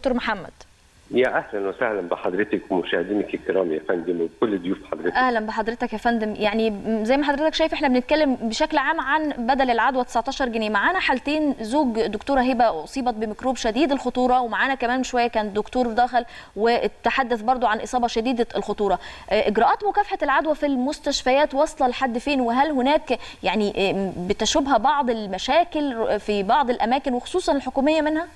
دكتور محمد يا اهلا وسهلا بحضرتك ومشاهدينك الكرام يا فندم وكل ضيوف حضرتك اهلا بحضرتك يا فندم يعني زي ما حضرتك شايف احنا بنتكلم بشكل عام عن بدل العدوى 19 جنيه معانا حالتين زوج دكتوره هبه اصيبت بميكروب شديد الخطوره ومعانا كمان شويه كان دكتور دخل وتحدث برضو عن اصابه شديده الخطوره اجراءات مكافحه العدوى في المستشفيات واصله لحد فين وهل هناك يعني بتشوبها بعض المشاكل في بعض الاماكن وخصوصا الحكوميه منها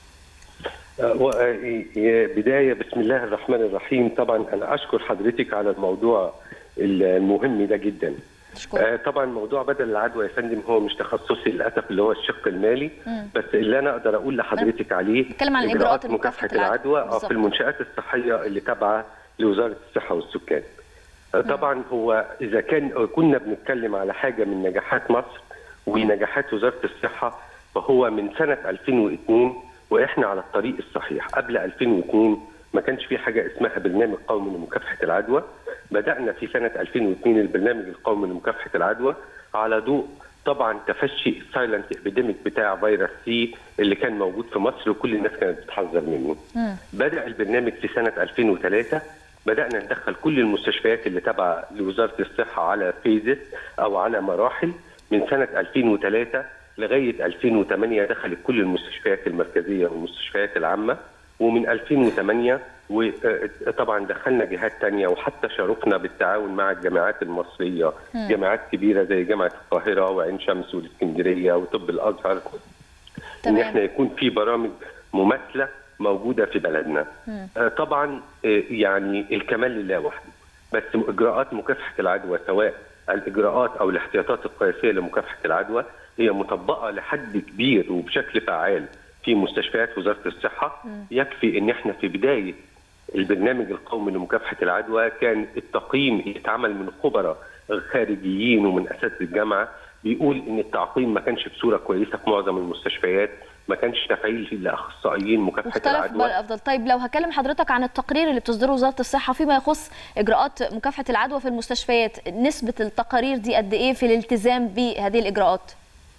بداية بسم الله الرحمن الرحيم طبعا أنا أشكر حضرتك على الموضوع المهم ده جدا شكرا. طبعا موضوع بدل العدوى يا فندم هو مش تخصصي للاسف اللي هو الشق المالي مم. بس اللي انا اقدر اقول لحضرتك عليه نتكلم عن اجراءات مكافحه العدوى بالزبط. في المنشات الصحيه اللي تابعه لوزاره الصحه والسكان طبعا هو اذا كان كنا بنتكلم على حاجه من نجاحات مصر ونجاحات وزاره الصحه فهو من سنه 2002 واحنا على الطريق الصحيح قبل 2002 ما كانش في حاجه اسمها برنامج قومي لمكافحه العدوى بدانا في سنه 2002 البرنامج القومي لمكافحه العدوى على ضوء طبعا تفشي السايلنت ابيديميك بتاع فيروس سي اللي كان موجود في مصر وكل الناس كانت بتحذر منه مم. بدا البرنامج في سنه 2003 بدانا ندخل كل المستشفيات اللي تابعه لوزاره الصحه على فيزز او على مراحل من سنه 2003 لغايه 2008 دخلت كل المستشفيات المركزيه والمستشفيات العامه ومن 2008 وطبعا دخلنا جهات تانية وحتى شاركنا بالتعاون مع الجامعات المصريه مم. جامعات كبيره زي جامعه القاهره وعين شمس والاسكندريه وطب الازهر ان تمام. احنا يكون في برامج مماثله موجوده في بلدنا مم. آه، طبعا آه، يعني الكمال لله وحده بس اجراءات مكافحه العدوى سواء الاجراءات او الاحتياطات القياسيه لمكافحه العدوى هي مطبقه لحد كبير وبشكل فعال في مستشفيات وزاره الصحه مم. يكفي ان احنا في بدايه البرنامج القومي لمكافحه العدوى كان التقييم اللي اتعمل من خبراء خارجيين ومن اساتذه الجامعه بيقول ان التعقيم ما كانش بصوره كويسه في معظم المستشفيات ما كانش تفعيل لاخصائيين مكافحه مختلف العدوى بقى الافضل طيب لو هكلم حضرتك عن التقرير اللي بتصدره وزاره الصحه فيما يخص اجراءات مكافحه العدوى في المستشفيات نسبه التقارير دي قد ايه في الالتزام بهذه الاجراءات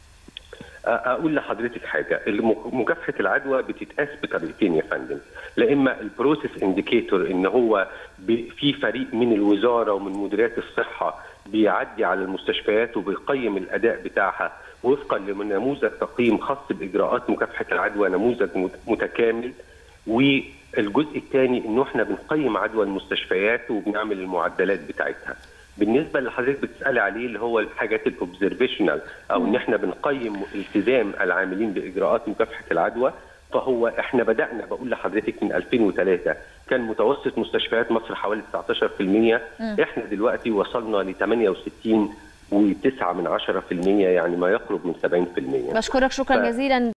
اقول لحضرتك حاجه الم- مكافحه العدوى بتتقاس بطريقتين يا فندم لا اما البروسيس انديكيتور ان هو ب- في فريق من الوزاره ومن مديريات الصحه بيعدي على المستشفيات وبيقيم الاداء بتاعها وفقا لنموذج تقييم خاص باجراءات مكافحه العدوى نموذج مت- متكامل والجزء الثاني انه احنا بنقيم عدوى المستشفيات وبنعمل المعدلات بتاعتها بالنسبه اللي حضرتك بتسالي عليه اللي هو الحاجات الاوبزرفيشنال او ان احنا بنقيم التزام العاملين باجراءات مكافحه العدوى فهو احنا بدانا بقول لحضرتك من 2003 كان متوسط مستشفيات مصر حوالي 19% احنا دلوقتي وصلنا ل 68 و9 من 10% يعني ما يقرب من 70% بشكرك شكرا ف- جزيلا